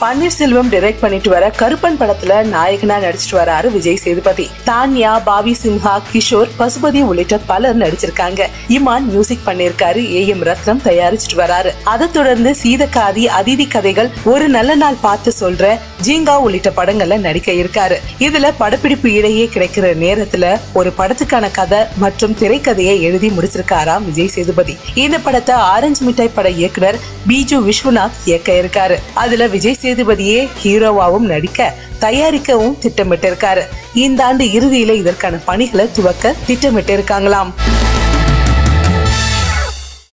Panneerselvam direct பண்ணிட்டு வர கருப்பன் படத்துல நாயகனா நடிச்சிட்டு வராரு விஜய் சேதுபதி தான்யா பாபி சிம்ஹா கிஷோர் பசுபதி உள்ளிட்ட பலர் நடிச்சிருக்காங்க இமான் மியூசிக் பண்ணிருக்காரு ஏ எம் ரத்னம் தயாரிச்சிட்டு வராரு அதை தொடர்ந்து சீதக்காதி அதிதி கதைகள் ஒரு நல்ல நாள் பார்த்து சொல்ற ஜீங்கா உள்ளிட்ட படங்கள்ல நடிக்க இருக்காரு இதுல படப்பிடிப்பு இடையே கிடைக்கிற நேரத்துல ஒரு படத்துக்கான கதை மற்றும் திரைக்கதையை எழுதி முடிச்சிருக்காராம் விஜய் சேதுபதி இந்த படத்தை ஆரஞ்சு மிட்டாய் பட இயக்குனர் பிஜு விஸ்வநாத் இயக்க இருக்காரு அதுல விஜய் சேதுபதியே ஹீரோவாவும் நடிக்க தயாரிக்கவும் திட்டமிட்டிருக்காரு இந்த ஆண்டு இறுதியில இதற்கான பணிகளை துவக்க திட்டமிட்டு இருக்காங்களாம்